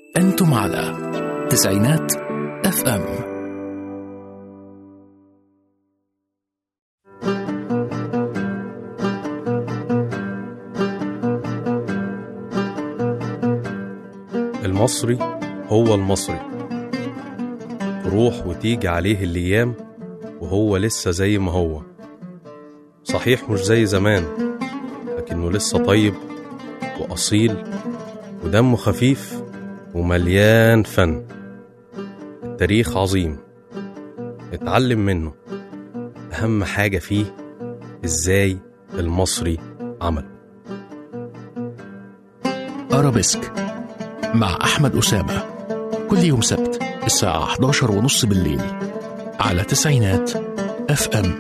أنتم على تسعينات اف ام المصري هو المصري تروح وتيجي عليه الأيام وهو لسه زي ما هو صحيح مش زي زمان لكنه لسه طيب وأصيل ودمه خفيف ومليان فن التاريخ عظيم اتعلم منه أهم حاجة فيه إزاي المصري عمله أرابيسك مع أحمد أسامة كل يوم سبت الساعة 11 ونص بالليل على تسعينات اف ام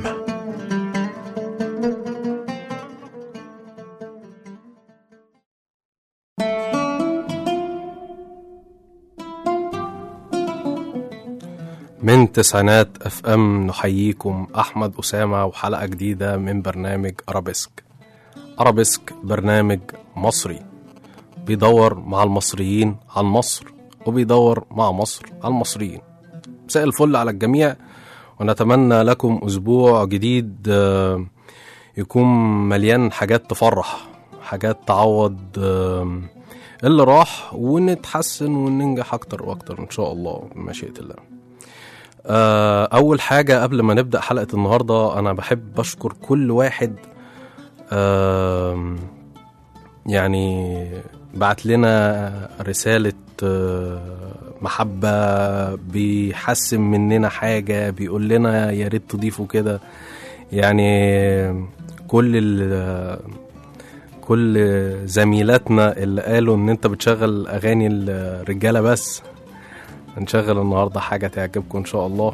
من تسعينات اف ام نحييكم احمد اسامه وحلقه جديده من برنامج ارابيسك ارابيسك برنامج مصري بيدور مع المصريين عن مصر وبيدور مع مصر على المصريين مساء الفل على الجميع ونتمنى لكم اسبوع جديد آه، يكون مليان حاجات تفرح حاجات تعوض آه، اللي راح ونتحسن وننجح اكتر واكتر ان شاء الله بمشيئه الله آه، أول حاجة قبل ما نبدأ حلقة النهاردة أنا بحب أشكر كل واحد آم، يعني بعت لنا رسالة آه، محبة بيحسن مننا حاجة بيقول لنا يا ريت تضيفوا كده يعني كل ال كل زميلاتنا اللي قالوا ان انت بتشغل اغاني الرجاله بس هنشغل النهارده حاجه تعجبكم ان شاء الله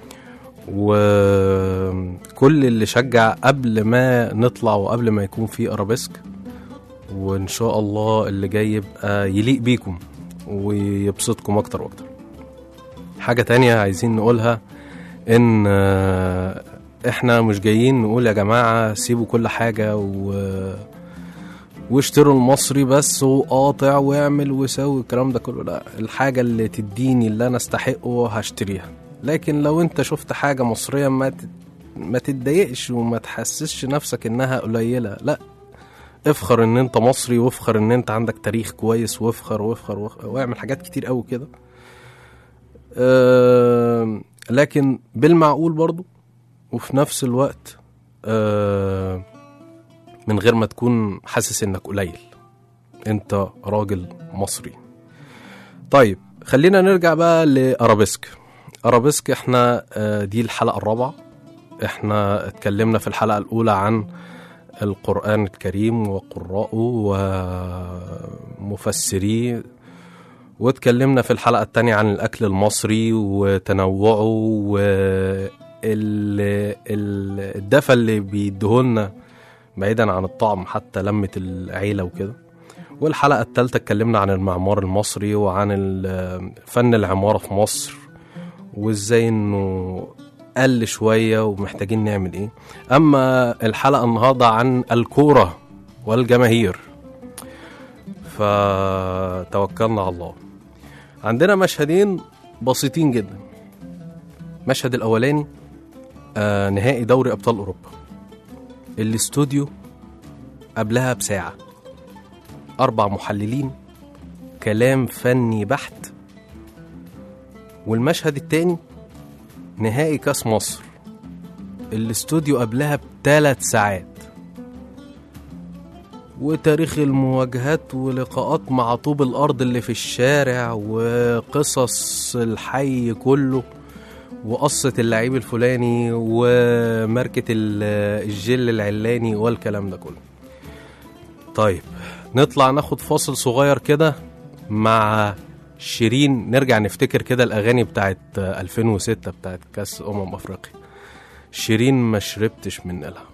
وكل اللي شجع قبل ما نطلع وقبل ما يكون في ارابيسك وان شاء الله اللي جاي يبقى يليق بيكم ويبسطكم اكتر واكتر حاجه تانية عايزين نقولها ان آه، احنا مش جايين نقول يا جماعه سيبوا كل حاجه و واشتروا المصري بس وقاطع واعمل وسوي الكلام ده كله لا الحاجة اللي تديني اللي انا استحقه هشتريها لكن لو انت شفت حاجة مصرية ما تت... ما تتضايقش وما تحسسش نفسك انها قليلة لا افخر ان انت مصري وافخر ان انت عندك تاريخ كويس وافخر وافخر, وافخر واعمل حاجات كتير قوي كده أه... لكن بالمعقول برضو وفي نفس الوقت أه... من غير ما تكون حاسس انك قليل انت راجل مصري طيب خلينا نرجع بقى لارابيسك ارابيسك احنا آه، دي الحلقه الرابعه احنا اتكلمنا في الحلقه الاولى عن القران الكريم وقراءه ومفسريه واتكلمنا في الحلقه الثانيه عن الاكل المصري وتنوعه والدفى اللي بيديهولنا بعيدا عن الطعم حتى لمة العيلة وكده والحلقة الثالثة اتكلمنا عن المعمار المصري وعن ال- فن العمارة في مصر وازاي انه قل شوية ومحتاجين نعمل ايه اما الحلقة النهاردة عن الكورة والجماهير فتوكلنا على الله عندنا مشهدين بسيطين جدا المشهد الاولاني آه نهائي دوري ابطال اوروبا الاستوديو قبلها بساعة أربع محللين كلام فني بحت والمشهد التاني نهائي كاس مصر الاستوديو قبلها بثلاث ساعات وتاريخ المواجهات ولقاءات مع طوب الأرض اللي في الشارع وقصص الحي كله وقصة اللعيب الفلاني وماركة ال- الجل العلاني والكلام ده كله طيب نطلع ناخد فاصل صغير كده مع شيرين نرجع نفتكر كده الأغاني بتاعت 2006 بتاعت كاس أمم أفريقيا شيرين ما شربتش من إلها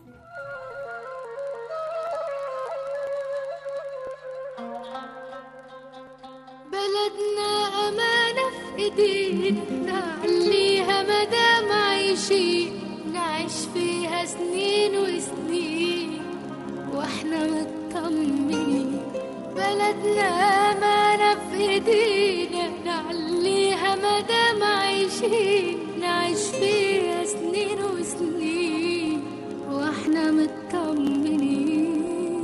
بلدنا أمانة في إيدينا نعليها مدام عايشين نعيش فيها سنين وسنين واحنا مطمنين بلدنا أمانة أمانة في إيدينا نعليها مدام عايشين نعيش فيها سنين وسنين واحنا مطمنين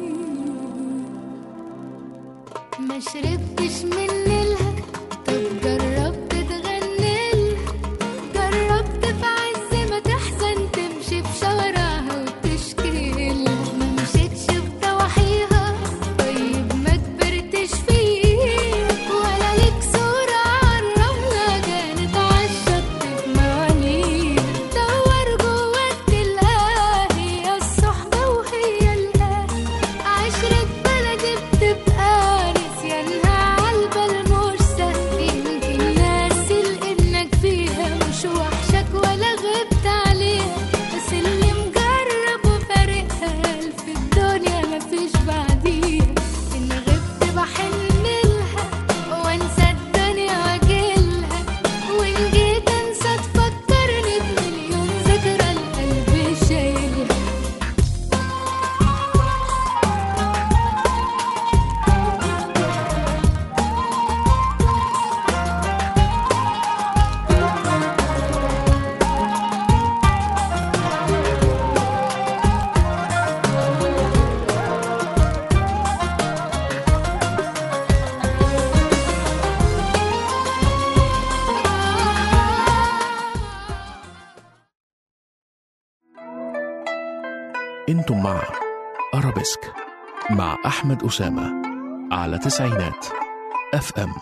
ما شربتش من نيلها طب جربت تغني لها جربت في عز ما تحزن تمشي في شوارعها وتشكي لها ما مشيتش بضواحيها طيب ما كبرتش فيه ولا ليك صورة عالرملة كانت عالشط بمعانيها دور جواك تلقاها هي الصحبة وهي الأهل عشرة بلدي بتبقى نسيانها عالبال مش سهل يمكن ناسي لإنك فيها مش وحشك ولا غبت عليها بس اللي مجرب وفارقها في الدنيا مفيش بعديها إن غبت بحن لها وانسى الدنيا واجيلها وإن جيت انسى تفكرني بمليون ذكرى القلب شايلها انتم مع أرابيسك مع أحمد أسامة على تسعينات اف ام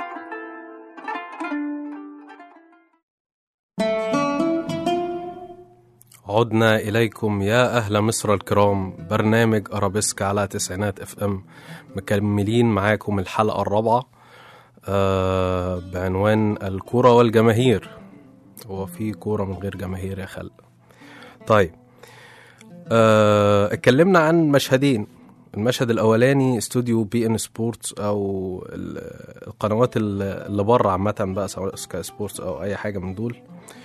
عدنا إليكم يا أهل مصر الكرام برنامج أرابيسك على تسعينات اف ام مكملين معاكم الحلقة الرابعة آه بعنوان الكرة والجماهير هو في كورة من غير جماهير يا خلق طيب آه اتكلمنا عن مشهدين المشهد الاولاني استوديو بي ان سبورتس او ال- القنوات ال- اللي بره عامه بقى سواء سكاي سبورتس او اي حاجه من دول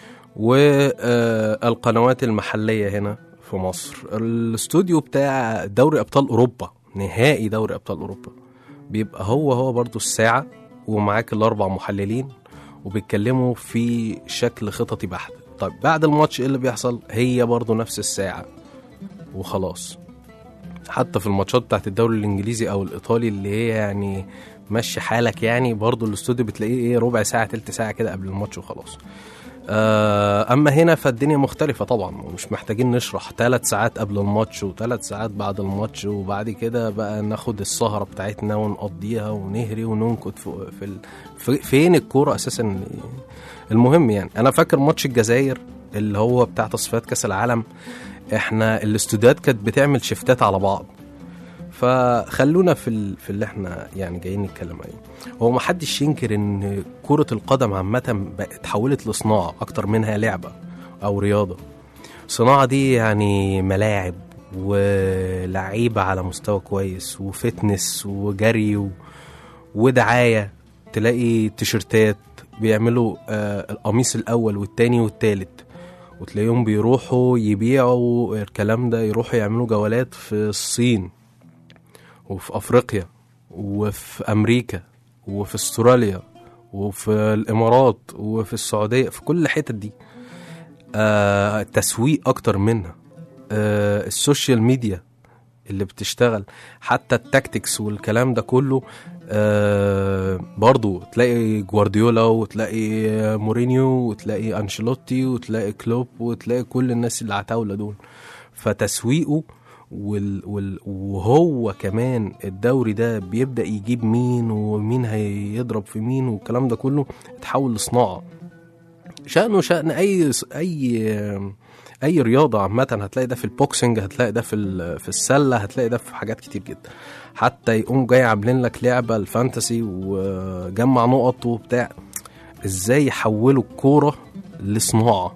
والقنوات المحليه هنا في مصر الاستوديو بتاع دوري ابطال اوروبا نهائي دوري ابطال اوروبا بيبقى هو هو برضو الساعه ومعاك الاربع محللين وبيتكلموا في شكل خططي بحت طيب بعد الماتش ايه اللي بيحصل هي برضو نفس الساعه وخلاص حتى في الماتشات بتاعت الدوري الانجليزي او الايطالي اللي هي يعني مشي حالك يعني برضو الاستوديو بتلاقيه ايه ربع ساعه تلت ساعه كده قبل الماتش وخلاص آه، اما هنا فالدنيا مختلفه طبعا ومش محتاجين نشرح ثلاث ساعات قبل الماتش وثلاث ساعات بعد الماتش وبعد كده بقى ناخد السهره بتاعتنا ونقضيها ونهري وننكت في, في, ال... في فين الكوره اساسا المهم يعني انا فاكر ماتش الجزائر اللي هو بتاع تصفيات كاس العالم احنا الاستوديوهات كانت بتعمل شفتات على بعض فخلونا في ال... في اللي احنا يعني جايين نتكلم عليه هو ما حدش ينكر ان كرة القدم عامة بقت اتحولت لصناعة اكتر منها لعبة او رياضة الصناعة دي يعني ملاعب ولعيبة على مستوى كويس وفتنس وجري و... ودعاية تلاقي تيشرتات بيعملوا آه القميص الاول والتاني والتالت وتلاقيهم بيروحوا يبيعوا الكلام ده يروحوا يعملوا جولات في الصين وفي افريقيا وفي امريكا وفي استراليا وفي الامارات وفي السعوديه في كل الحتت دي آه تسويق اكتر منها آه السوشيال ميديا اللي بتشتغل حتى التاكتكس والكلام ده كله آه برضو تلاقي جوارديولا وتلاقي مورينيو وتلاقي انشيلوتي وتلاقي كلوب وتلاقي كل الناس اللي عتاولة دول فتسويقه وال وال وهو كمان الدوري ده بيبدأ يجيب مين ومين هيضرب في مين والكلام ده كله اتحول لصناعة شأنه شأن أي أي أي رياضة عامة هتلاقي ده في البوكسنج هتلاقي ده في ال- في السلة هتلاقي ده في حاجات كتير جدا حتى يقوم جاي عاملين لك لعبة الفانتسي وجمع نقط وبتاع ازاي يحولوا الكورة لصناعة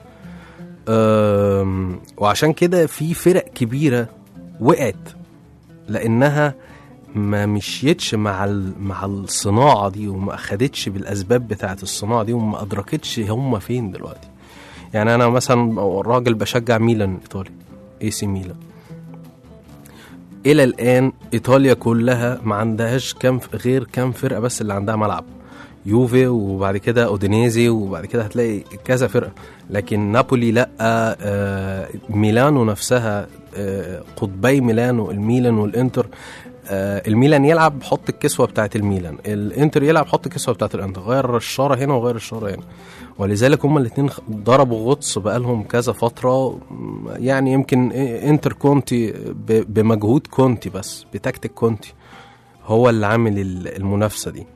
أم، وعشان كده في فرق كبيرة وقعت لأنها ما مشيتش مع ال- مع الصناعة دي وما أخدتش بالأسباب بتاعت الصناعة دي وما أدركتش هم فين دلوقتي يعني أنا مثلا راجل بشجع ميلان الإيطالي اي سي ميلان الى الان ايطاليا كلها ما عندهاش كام غير كام فرقه بس اللي عندها ملعب يوفي وبعد كده اودينيزي وبعد كده هتلاقي كذا فرقه لكن نابولي لا آه، ميلانو نفسها آه، قطبي ميلانو الميلان والانتر آه، الميلان يلعب حط الكسوه بتاعت الميلان الانتر يلعب حط الكسوه بتاعت الانتر غير الشاره هنا وغير الشاره هنا ولذلك هما الاثنين ضربوا غطس بقالهم كذا فتره م- يعني يمكن انتر كونتي ب- بمجهود كونتي بس بتكتيك كونتي هو اللي عامل ال- المنافسه دي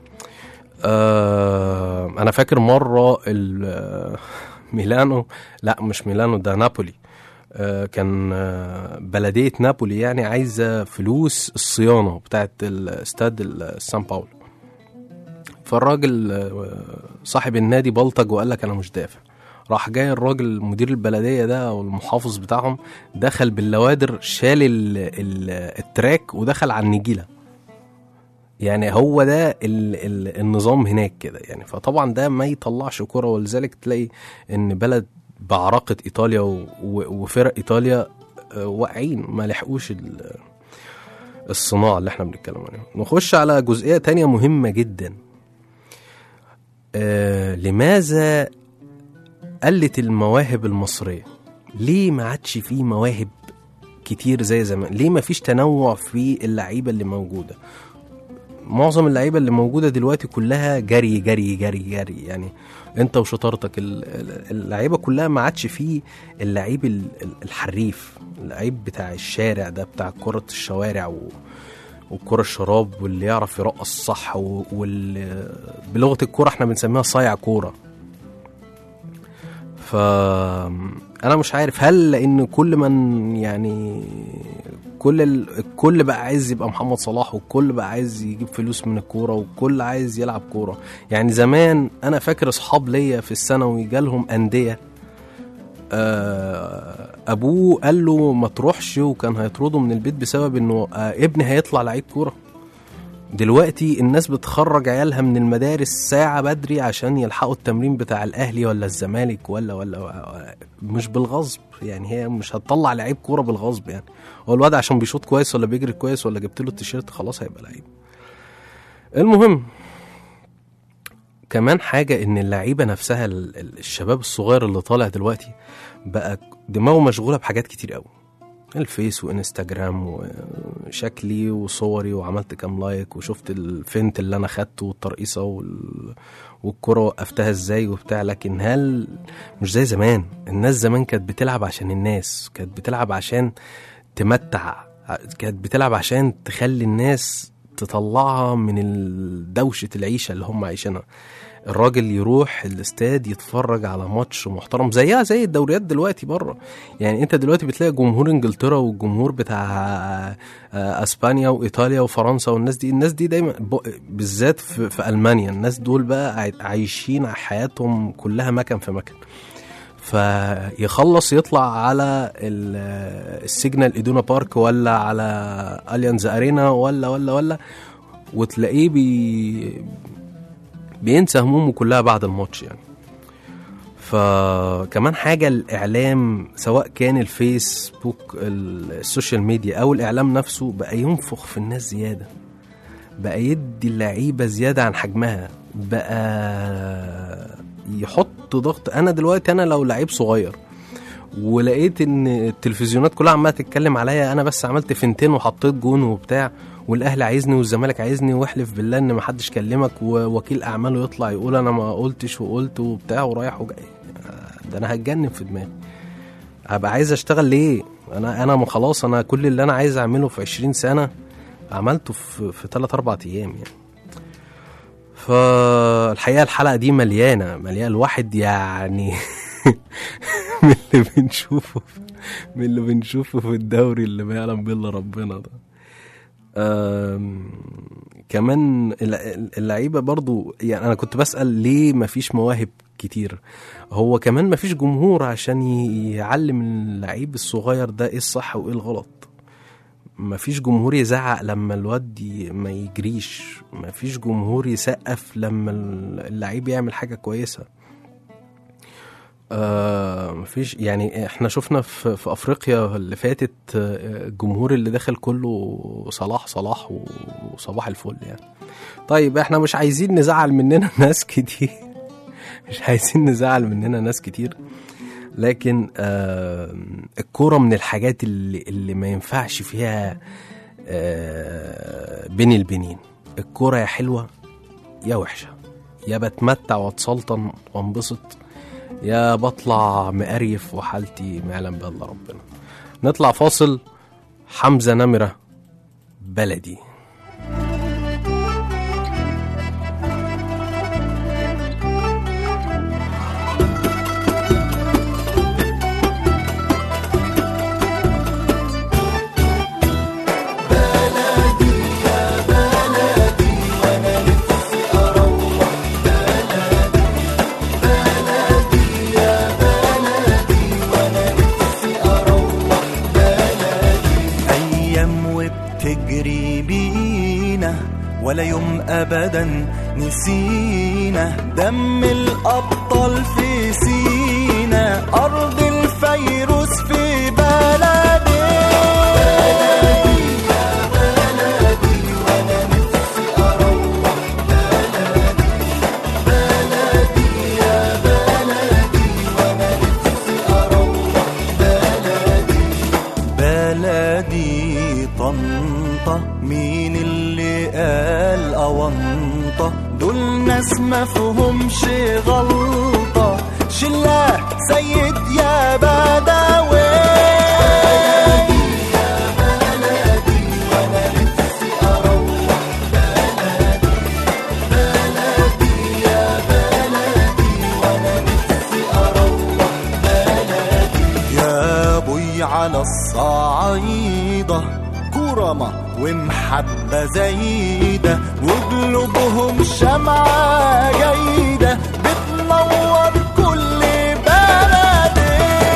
آه انا فاكر مره ال- آه، ميلانو لا مش ميلانو ده نابولي آه كان آه بلديه نابولي يعني عايزه فلوس الصيانه بتاعت الاستاد ال- سان باولو فالراجل آه، صاحب النادي بلطج وقال لك انا مش دافع راح جاي الراجل مدير البلديه ده او المحافظ بتاعهم دخل باللوادر شال ال ال التراك ودخل على النجيله يعني هو ده ال ال النظام هناك كده يعني فطبعا ده ما يطلعش كرة ولذلك تلاقي ان بلد بعراقة ايطاليا و- و- وفرق ايطاليا آه، واقعين ما لحقوش ال- الصناعة اللي احنا بنتكلم عليها نخش على جزئية تانية مهمة جدا آه لماذا قلت المواهب المصرية ليه ما عادش فيه مواهب كتير زي زمان ليه ما فيش تنوع في اللعيبة اللي موجودة معظم اللعيبه اللي موجوده دلوقتي كلها جري جري جري جري يعني انت وشطارتك ال- ال- اللعيبه كلها ما عادش فيه اللعيب ال- ال- الحريف اللعيب بتاع الشارع ده بتاع كره الشوارع و والكرة الشراب واللي يعرف يرقص صح و- وال بلغة الكرة احنا بنسميها صايع كورة ف انا مش عارف هل لان كل من يعني كل ال... الكل بقى عايز يبقى محمد صلاح والكل بقى عايز يجيب فلوس من الكوره والكل عايز يلعب كوره يعني زمان انا فاكر اصحاب ليا في الثانوي جالهم انديه آه، ابوه قال له ما تروحش وكان هيطرده من البيت بسبب انه آه، ابني هيطلع لعيب كوره دلوقتي الناس بتخرج عيالها من المدارس ساعة بدري عشان يلحقوا التمرين بتاع الأهلي ولا الزمالك ولا ولا مش بالغصب يعني هي مش هتطلع لعيب كورة بالغصب يعني هو الواد عشان بيشوط كويس ولا بيجري كويس ولا جبت له التيشيرت خلاص هيبقى لعيب المهم كمان حاجة إن اللعيبة نفسها ال- ال- الشباب الصغير اللي طالع دلوقتي بقى دماغه مشغولة بحاجات كتير قوي الفيس وانستجرام وشكلي وصوري وعملت كام لايك وشفت الفنت اللي انا خدته والترقيصه وال... والكرة وقفتها ازاي وبتاع لكن هل مش زي زمان الناس زمان كانت بتلعب عشان الناس كانت بتلعب عشان تمتع كانت بتلعب عشان تخلي الناس تطلعها من ال- دوشة العيشة اللي هم عايشينها الراجل يروح الاستاد يتفرج على ماتش محترم زيها زي الدوريات دلوقتي بره يعني انت دلوقتي بتلاقي جمهور انجلترا والجمهور بتاع آه، اسبانيا وايطاليا وفرنسا والناس دي الناس دي دايما ب- بالذات في, في المانيا الناس دول بقى عاي- عايشين حياتهم كلها مكان في مكان فيخلص يطلع على ال- السيجنال ايدونا بارك ولا على اليانز ارينا ولا ولا ولا وتلاقيه بي بينسى همومه كلها بعد الماتش يعني فكمان حاجة الإعلام سواء كان الفيسبوك ال- السوشيال ميديا أو الإعلام نفسه بقى ينفخ في الناس زيادة بقى يدي اللعيبة زيادة عن حجمها بقى يحط ضغط أنا دلوقتي أنا لو لعيب صغير ولقيت ان التلفزيونات كلها عماله تتكلم عليا انا بس عملت فنتين وحطيت جون وبتاع والاهلي عايزني والزمالك عايزني واحلف بالله ان محدش كلمك ووكيل اعماله يطلع يقول انا ما قلتش وقلت وبتاع ورايح وجاي ده انا هتجنن في دماغي هبقى عايز اشتغل ليه انا انا ما خلاص انا كل اللي انا عايز اعمله في 20 سنه عملته في في 3 4 ايام يعني فالحقيقه الحلقه دي مليانه مليانه الواحد يعني من اللي بنشوفه من اللي بنشوفه في الدوري اللي ما يعلم به الا ربنا ده آم، كمان الل- اللعيبه برضو يعني انا كنت بسال ليه ما فيش مواهب كتير هو كمان ما فيش جمهور عشان ي- يعلم اللعيب الصغير ده ايه الصح وايه الغلط ما فيش جمهور يزعق لما الواد ي- ما يجريش ما فيش جمهور يسقف لما اللعيب يعمل حاجه كويسه آه مفيش يعني احنا شفنا في, في افريقيا اللي فاتت آه، الجمهور اللي دخل كله صلاح صلاح وصباح الفل يعني طيب احنا مش عايزين نزعل مننا ناس كتير مش عايزين نزعل مننا ناس كتير لكن آه الكورة من الحاجات اللي, اللي ما ينفعش فيها آه بين البنين الكورة يا حلوة يا وحشة يا بتمتع واتسلطن وانبسط يا بطلع مقريف وحالتي ما يعلم بها الا ربنا نطلع فاصل حمزة نمرة بلدي أيام وبتجري بينا ولا يوم أبدا نسينا دم الأبطال في سينا أرض الفيروس في بلدي بلدي طنطا مين اللي قال أونطة دول ناس مفهومش غلطة شلة سيد يا بدوي يا بوي على الصعيدة كرمة ومحبة زايدة وقلوبهم شمعة جيدة بتنور كل بلدي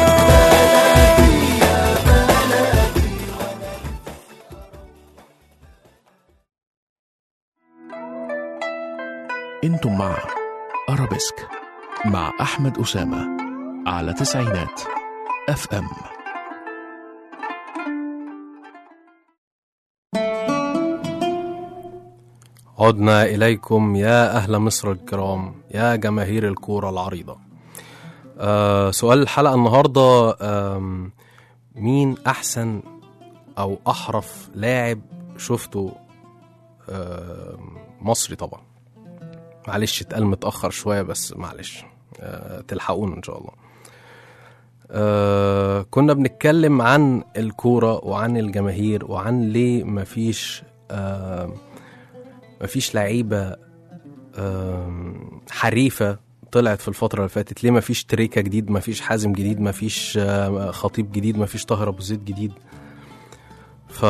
انتم مع ارابيسك مع احمد اسامه على تسعينات اف ام عدنا إليكم يا أهل مصر الكرام يا جماهير الكورة العريضة آه سؤال الحلقة النهاردة آم، مين أحسن أو أحرف لاعب شفته آم، مصري طبعا معلش اتقال متأخر شوية بس معلش آه تلحقونا إن شاء الله آه كنا بنتكلم عن الكورة وعن الجماهير وعن ليه مفيش آه مفيش لعيبة آم، حريفة طلعت في الفترة اللي فاتت ليه مفيش تريكة جديد مفيش حازم جديد مفيش آه، خطيب جديد مفيش طاهر أبو زيد جديد ف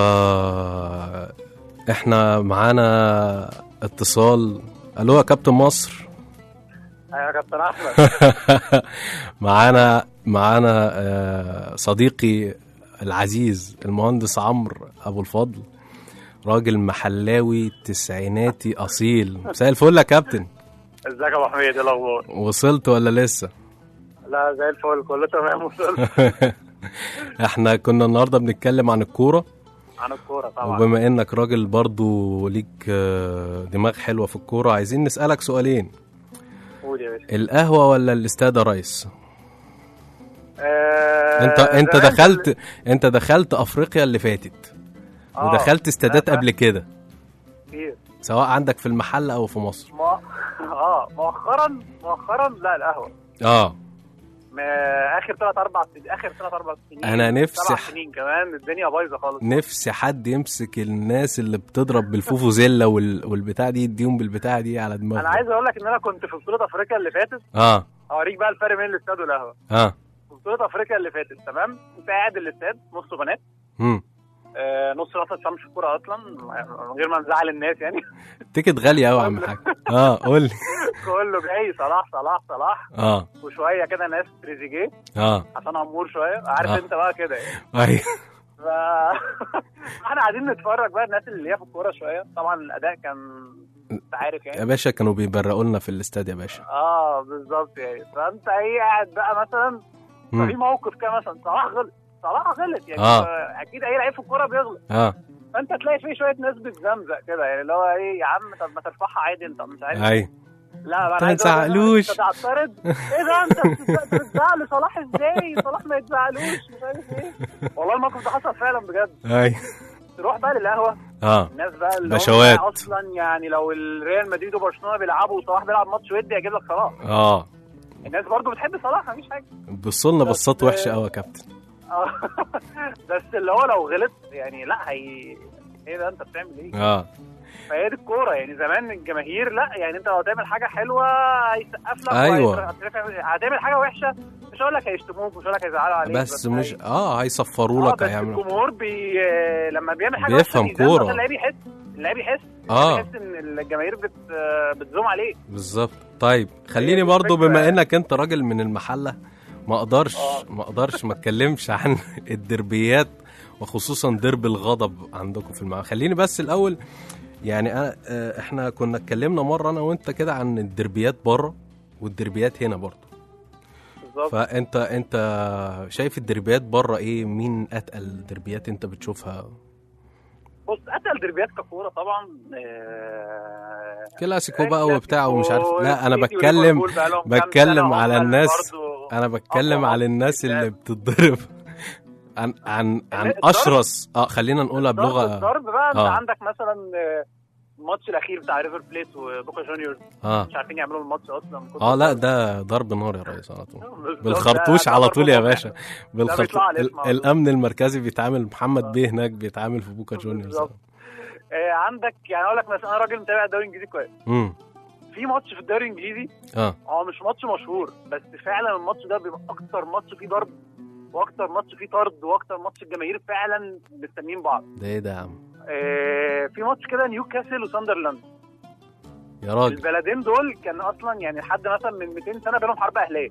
احنا معانا اتصال الو يا كابتن مصر يا كابتن احمد معانا معانا آه، صديقي العزيز المهندس عمرو ابو الفضل راجل محلاوي تسعيناتي اصيل مساء الفل يا كابتن ازيك يا ابو حميد ايه الاخبار؟ وصلت ولا لسه لا زي الفل كله تمام وصلت احنا كنا النهارده بنتكلم عن الكوره عن الكوره طبعا وبما انك راجل برضو ليك آه، دماغ حلوه في الكوره عايزين نسالك سؤالين قول يا باشا القهوه ولا الاستاد يا ريس آه، انت انت زمان دخلت انت دخلت افريقيا اللي فاتت آه، ودخلت استادات لا، قبل كده كتير سواء عندك في المحل او في مصر ما... اه مؤخرا مؤخرا لا القهوه اه ما اخر ثلاث اربع سنين اخر ثلاث اربع سنين أنا نفسي سبع ح- سنين كمان الدنيا بايظه خالص نفسي حد يمسك الناس اللي بتضرب بالفوفوزيلا وال... والبتاع دي يديهم بالبتاع دي على دماغهم انا عايز اقول لك ان انا كنت في بطوله افريقيا اللي فاتت اه اوريك بقى الفرق بين الاستاد والقهوه اه في بطوله افريقيا اللي فاتت تمام انت قاعد الاستاد نصه بنات امم آه نص ما تفهمش في الكوره اصلا من غير ما نزعل الناس يعني التيكت غالي قوي يا عم الحاج اه قول لي كله جاي صلاح صلاح صلاح اه وشويه كده ناس تريزيجيه اه عشان عمور شويه عارف آه. انت بقى كده يعني ايوه ف... احنا قاعدين نتفرج بقى الناس اللي هي في الكوره شويه طبعا الاداء كان انت عارف يا يعني باشا كانوا بيبرقوا لنا في الاستاد يا باشا اه بالظبط يعني فانت ايه قاعد بقى مثلا في مم. موقف كده مثلا صلاح غلط صلاح غلط يعني آه. آه. اكيد اي لعيب في الكوره بيغلط اه فانت تلاقي فيه شويه ناس بتزمزق كده يعني اللي هو ايه يا عم طب ما ترفعها عادي انت مش عارف اي لا انت انا عايز أقول لك متزعلوش. انت تعترض ايه ده انت بتزعل- بتزعل صلاح ازاي صلاح ما يتزعلوش مش عارف ايه والله الموقف ده حصل فعلا بجد اي تروح بقى للقهوه اه الناس بقى اللي بشوات. هم اصلا يعني لو الريال مدريد وبرشلونه بيلعبوا وصلاح بيلعب ماتش ودي هيجيب لك صلاح اه الناس برضو بتحب صلاح مفيش حاجه بصوا لنا بصات بس- وحشه قوي يا كابتن آه. بس اللي هو لو غلط يعني لا هي ايه ده انت بتعمل ايه؟ اه فهي دي الكوره يعني زمان الجماهير لا يعني انت لو هتعمل حاجه حلوه هيسقف لك أيوة. وهيترفع- هتعمل حاجه وحشه مش هقول لك هيشتموك مش هقول لك هيزعلوا عليك بس مش هي- اه هيصفروا اه لك بس هيعملوا الجمهور بي... لما بيعمل حاجه بيفهم وحشة بيزعل، كورة. عشان اللعيب يحس اللعيب يحس اه يحس ان الجماهير بت... بتزوم عليه بالظبط طيب خليني دي برضو الفكرة بما يعني. انك انت راجل من المحله ما اقدرش آه. ما اقدرش ما اتكلمش عن الدربيات وخصوصا درب الغضب عندكم في الملعب خليني بس الاول يعني أنا آه، احنا كنا اتكلمنا مره انا وانت كده عن الدربيات بره والدربيات هنا برضو بالظبط فانت انت شايف الدربيات بره ايه مين اتقل دربيات انت بتشوفها بص اتقل دربيات ككوره طبعا آه، كلاسيكو بقى وبتاع ومش عارف كلاسيكو، لا انا السيتي بتكلم وليفربول بقالهم كام بتكلم سنة على وهم الناس برضو انا بتكلم أقوى على ماتش الناس اللي بيتلعب. بتتضرب عن عن عن الضرب. اشرس اه خلينا نقولها الضرب- بلغه الضرب بقى انت آه. عندك مثلا آه، الماتش الاخير بتاع ريفر بليت وبوكا جونيورز اه مش عارفين يعملوا الماتش اصلا اه لا ده ضرب نار يا ريس على طول بالظبط، بالخرطوش ده- على ده طول يا ضرب باشا نار. بالخرطوش بيطلع على اسمه على طول. الامن المركزي بيتعامل محمد بيه هناك بيتعامل في بوكا جونيورز بالظبط. آه، عندك يعني اقول لك مثلا انا راجل متابع الدوري الانجليزي كويس امم في ماتش في الدوري الانجليزي اه هو مش ماتش مشهور بس فعلا الماتش ده بيبقى اكتر ماتش فيه ضرب واكتر ماتش فيه طرد واكتر ماتش الجماهير فعلا مستنيين بعض ده ايه ده يا عم آه، في ماتش كده نيوكاسل وساندرلاند يا راجل البلدين دول كان اصلا يعني لحد مثلا من 200 سنه بينهم حرب اهليه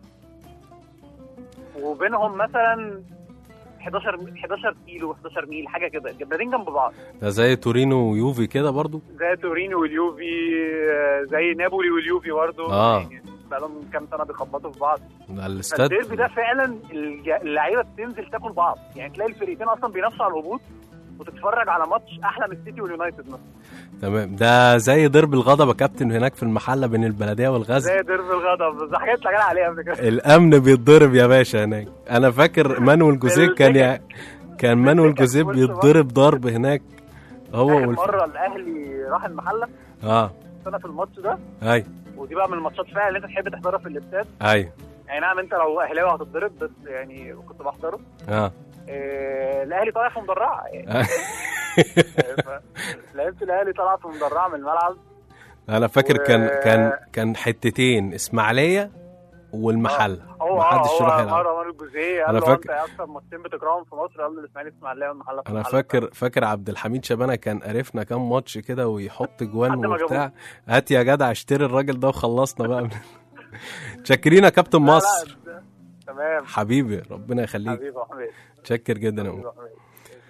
وبينهم مثلا 11 11 كيلو 11 ميل حاجه كده البلدين جنب بعض ده زي تورينو ويوفي كده برضو زي تورينو واليوفي آه، زي نابولي واليوفي برضه آه. يعني بقالهم كام سنه بيخبطوا في بعض ده الاستاد فالديربي ده فعلا الج- اللعيبه بتنزل تاكل بعض يعني تلاقي الفريقين اصلا بينافسوا على الهبوط وتتفرج على ماتش احلى من السيتي واليونايتد مثلا تمام ده زي ضرب الغضب يا كابتن هناك في المحله بين البلديه والغزل زي ديربي الغضب بس حكيت لك انا عليها قبل كده الامن بيتضرب يا باشا هناك انا فاكر مانويل جوزيه كان يع... كان مانويل جوزيه بيتضرب ضرب هناك هو اخر والف... مره الاهلي راح المحله اه انا في الماتش ده اي ودي بقى من الماتشات فعلا اللي انت تحب تحضرها في الاستاد اي يعني نعم انت لو اهلاوي هتتضرب بس يعني كنت بحضره اه آه، الاهلي طالع في مدرعه يعني آه. ف- لعبت الاهلي طلع في مدرعه من الملعب انا فاكر و- كان كان كان حتتين اسماعيليه والمحله هو محدش اه يروح هو يلعب مره مانويل جوزيه قال أنا له فاكر- انت ايه اكتر ماتشين بتكرههم في مصر قال له الاسماعيلي اسماعيليه والمحله في انا المحلة. فاكر فاكر عبد الحميد شبانه كان قرفنا كام ماتش كده ويحط جوان لحد ما وبتاع هات يا جدع اشتري الراجل ده وخلصنا بقى شاكرين يا كابتن لا، لا، مصر ده- تمام حبيبي ربنا يخليك حبيبي يا حميد شكر جدا يا حبيبي أمور. يا حميد.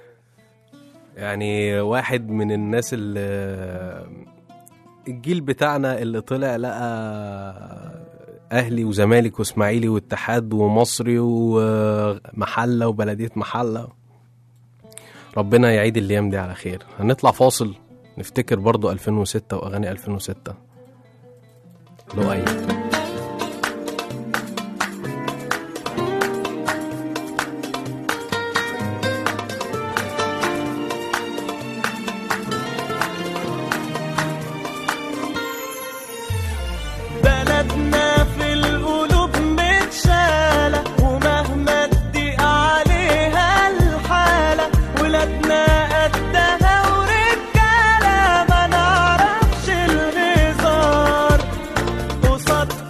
يعني واحد من الناس اللي الجيل بتاعنا اللي طلع لقى اهلي وزمالك واسماعيلي واتحاد ومصري ومحله وبلديه محله ربنا يعيد الايام دي على خير هنطلع فاصل نفتكر برضو 2006 واغاني 2006 لؤي بلدنا في القلوب متشالة ومهما تضيق عليها الحالة ولادنا قدها ورجالة ما نعرفش الهزار قصاد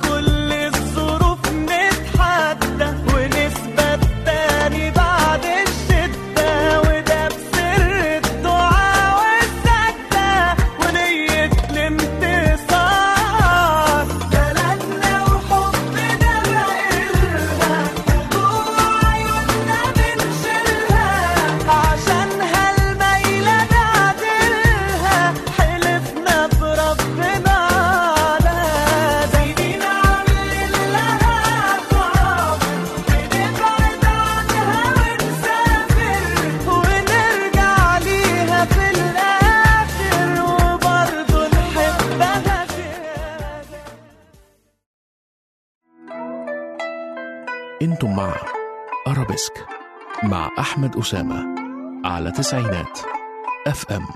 انتم مع أرابيسك مع أحمد أسامة على تسعينات اف ام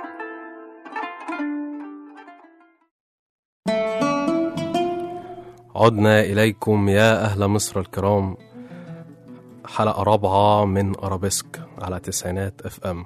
عدنا إليكم يا أهل مصر الكرام حلقة رابعة من أرابيسك على تسعينات اف ام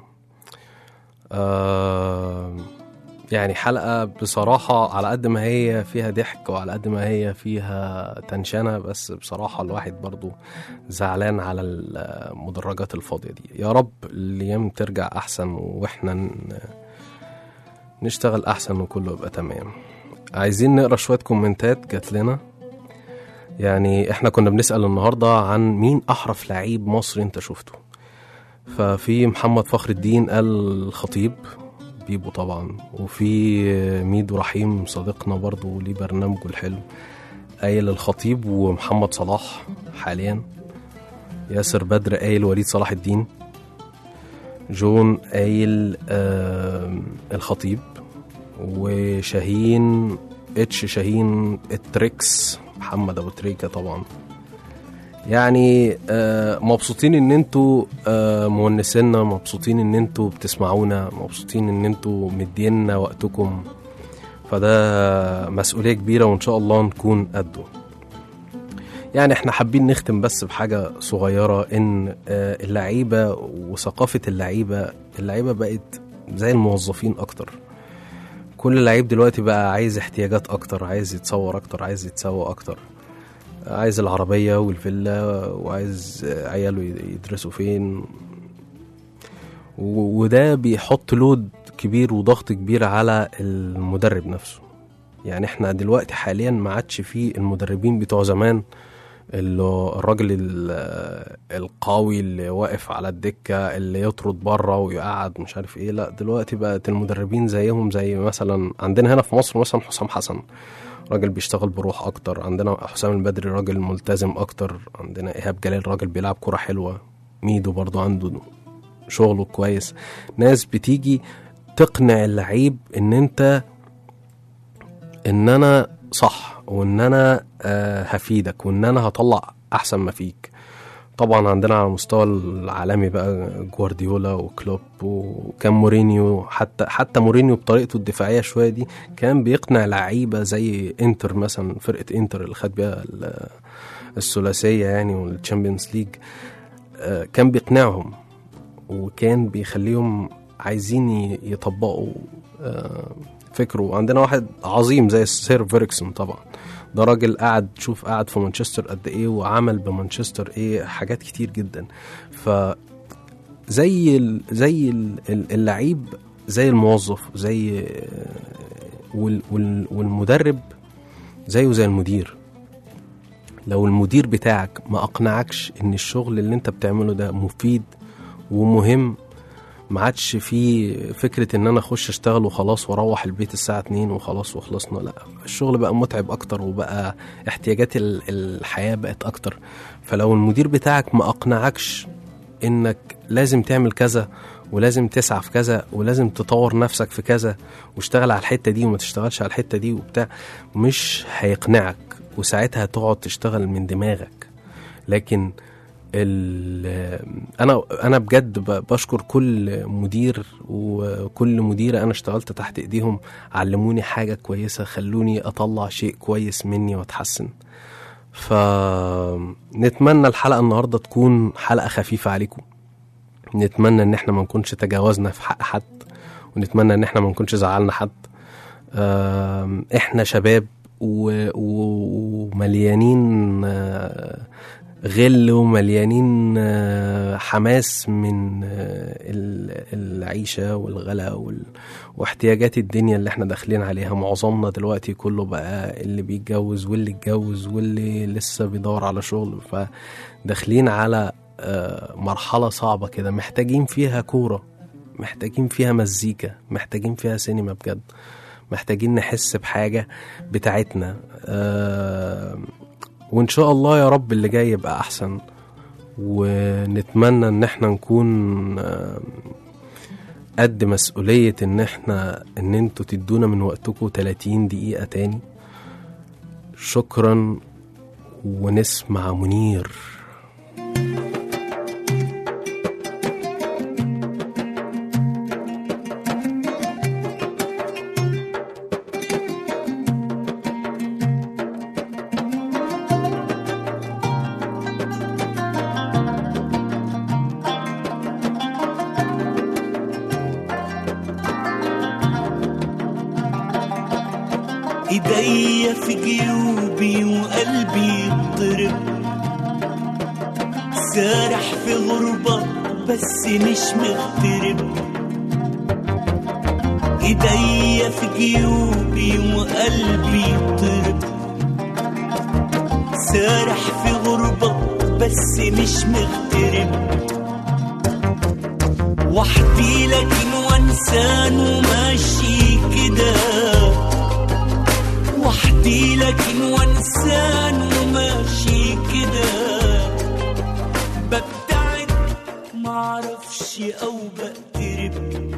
آه يعني حلقة بصراحة على قد ما هي فيها ضحك وعلى قد ما هي فيها تنشنة بس بصراحة الواحد برضو زعلان على المدرجات الفاضية دي يا رب الأيام ترجع أحسن وإحنا ن- نشتغل أحسن وكله يبقى تمام عايزين نقرا شوية كومنتات جات لنا يعني احنا كنا بنسأل النهاردة عن مين أحرف لعيب مصري انت شفته ففي محمد فخر الدين قال الخطيب بيبو طبعا وفي ميدو رحيم صديقنا برضو ليه برنامجه الحلو قايل الخطيب ومحمد صلاح حاليا ياسر بدر قايل وليد صلاح الدين جون قايل آم، الخطيب وشاهين اتش شاهين التريكس محمد ابو تريكه طبعا يعني آه، مبسوطين ان انتوا آه، مونسينا مبسوطين ان انتوا بتسمعونا مبسوطين ان انتوا مدينا وقتكم فده مسؤولية كبيرة وان شاء الله نكون قده يعني احنا حابين نختم بس بحاجة صغيرة ان آه، اللعيبة وثقافة اللعيبة اللعيبة بقت زي الموظفين اكتر كل لعيب دلوقتي بقى عايز احتياجات اكتر عايز يتصور اكتر عايز يتسوى اكتر عايز العربية والفيلا وعايز عياله يدرسوا فين و- وده بيحط لود كبير وضغط كبير على المدرب نفسه يعني احنا دلوقتي حاليا ما عادش فيه المدربين بتوع زمان اللي هو الراجل ال- القوي اللي واقف على الدكة اللي يطرد بره ويقعد مش عارف ايه لا دلوقتي بقت المدربين زيهم زي مثلا عندنا هنا في مصر مثلا حسام حسن راجل بيشتغل بروح اكتر عندنا حسام البدري راجل ملتزم اكتر عندنا ايهاب جلال راجل بيلعب كرة حلوة ميدو برضو عنده شغله كويس ناس بتيجي تقنع اللعيب ان انت ان انا صح وان انا آه هفيدك وان انا هطلع احسن ما فيك طبعا عندنا على المستوى العالمي بقى جوارديولا وكلوب وكان مورينيو حتى حتى مورينيو بطريقته الدفاعيه شويه دي كان بيقنع لعيبه زي انتر مثلا فرقه انتر اللي خد بيها ال- الثلاثيه يعني والتشامبيونز ليج آه، كان بيقنعهم وكان بيخليهم عايزين ي- يطبقوا آه، فكره وعندنا واحد عظيم زي سير فيركسون طبعا ده راجل قاعد شوف قاعد في مانشستر قد ايه وعمل بمانشستر ايه حاجات كتير جدا ف زي ال زي ال- ال- اللعيب زي الموظف زي آه، وال وال والمدرب زيه زي المدير لو المدير بتاعك ما اقنعكش ان الشغل اللي انت بتعمله ده مفيد ومهم ما عادش في فكرة ان انا اخش اشتغل وخلاص واروح البيت الساعة 2 وخلاص وخلصنا لا الشغل بقى متعب اكتر وبقى احتياجات ال- الحياة بقت اكتر فلو المدير بتاعك ما اقنعكش انك لازم تعمل كذا ولازم تسعى في كذا ولازم تطور نفسك في كذا واشتغل على الحتة دي وما تشتغلش على الحتة دي وبتاع مش هيقنعك وساعتها تقعد تشتغل من دماغك لكن ال- انا انا بجد ب- بشكر كل مدير وكل مديره انا اشتغلت تحت ايديهم علموني حاجه كويسه خلوني اطلع شيء كويس مني واتحسن فنتمنى الحلقه النهارده تكون حلقه خفيفه عليكم نتمنى ان احنا ما نكونش تجاوزنا في حق حد ونتمنى ان احنا ما نكونش زعلنا حد آم، احنا شباب و- و- ومليانين آه، غل ومليانين آه، حماس من آه، ال- العيشة والغلا وال- واحتياجات الدنيا اللي احنا داخلين عليها معظمنا دلوقتي كله بقى اللي بيتجوز واللي اتجوز واللي لسه بيدور على شغل فداخلين على آه، مرحلة صعبة كده محتاجين فيها كورة محتاجين فيها مزيكا محتاجين فيها سينما بجد محتاجين نحس بحاجة بتاعتنا آه وإن شاء الله يا رب اللي جاي يبقى أحسن ونتمنى إن احنا نكون آه قد مسؤولية إن احنا إن انتوا تدونا من وقتكم 30 دقيقة تاني شكرا ونسمع منير ايديا في جيوبي وقلبي يضطرب سارح في غربة بس مش مغترب ايديا في جيوبي وقلبي يضطرب سارح في غربة بس مش مغترب وحدي لكن وانسان وماشي كده وحدي لكن وانسان وماشي كده ببتعد معرفش او بقترب